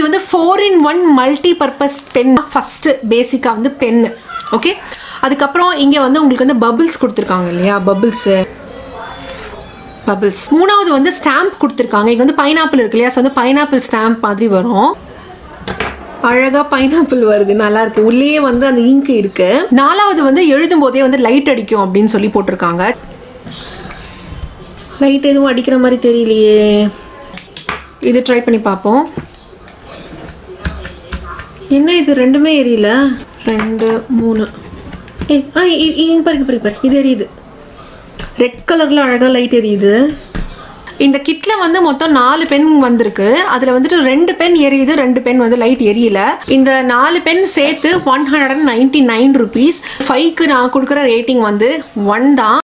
இது வந்து four in one multi purpose pen first பேசிக்காக வந்து பென்னு ஓகே அதுக்கப்புறம் இங்கே வந்து உங்களுக்கு வந்து பபிள்ஸ் கொடுத்துருக்காங்க இல்லையா பபிள்ஸு பபிள்ஸ் மூணாவது வந்து ஸ்டாம்ப் கொடுத்துருக்காங்க இங்கே வந்து பைனாப்பிள் இருக்கு இல்லையா ஸோ வந்து பைனாப்பிள் ஸ்டாம்ப் மாதிரி வரும் அழகா பைனாப்பிள் வருது நல்லா இருக்கு உள்ளேயே வந்து அந்த இங்க் இருக்கு நாலாவது வந்து எழுதும் போதே வந்து லைட் அடிக்கும் அப்படின்னு சொல்லி போட்டிருக்காங்க லைட் எதுவும் அடிக்கிற மாதிரி தெரியலையே இது ட்ரை பண்ணி பார்ப்போம் என்ன இது ரெண்டுமே எரியல ரெண்டு மூணு ஏய் ஆ இ- இ- இங்க பாருங்க பாருங்க பாருங்க இது எரியுது ரெட் கலர்ல அழகா லைட் எரியுது இந்த கிட்ல வந்து மொத்தம் நாலு பென் வந்திருக்கு அதுல வந்துட்டு ரெண்டு பென் எரியுது ரெண்டு பென் வந்து லைட் எரியல இந்த நாலு பென் சேர்த்து one hundred and ninety nine rupees ஃபைவ்க்கு நான் கொடுக்குற ரேட்டிங் வந்து ஒன் தான்